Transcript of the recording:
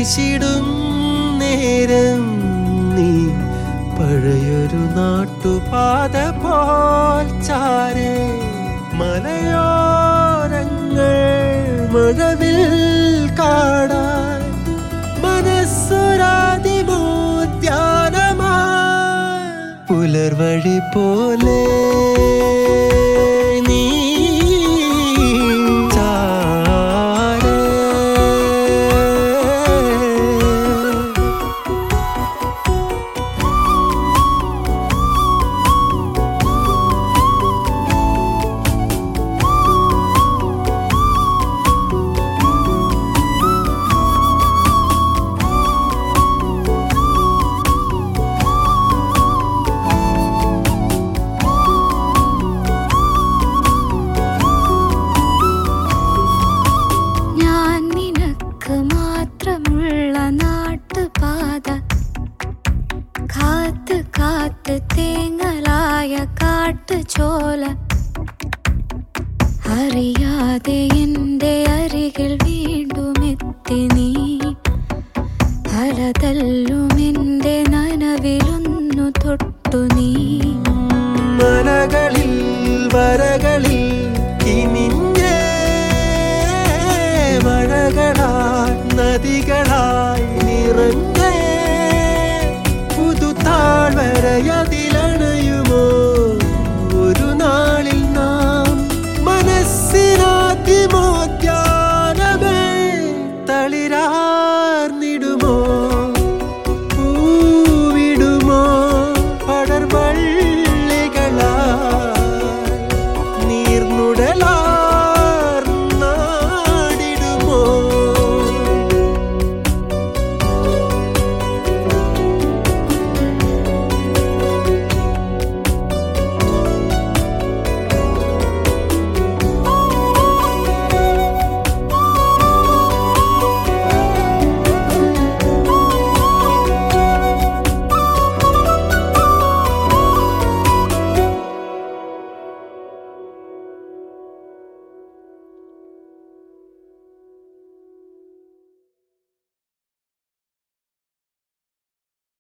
വീശിടും നേരം നീ പഴയൊരു നാട്ടുപാത പോൽ ചാരേ മലയോരങ്ങൾ മഴവിൽ കാടാൻ മനസ്സൊരാതിമോദ്യാനമായി പുലർവഴി പോലെ നീ ചാരേ ഞാൻ നിനക്ക് മാത്രമുള്ള നാട്ടുപാത കാത്ത് കാത്ത് തേങ്ങലായ കാട്ടുചോല അറിയാതെ എൻ്റെ അരികിൽ വീണ്ടും എത്തി നീ അലതല്ലും എൻ്റെ നനവിലൊന്നു തൊട്ടു നീ മലകളിൽ വരകളിൽ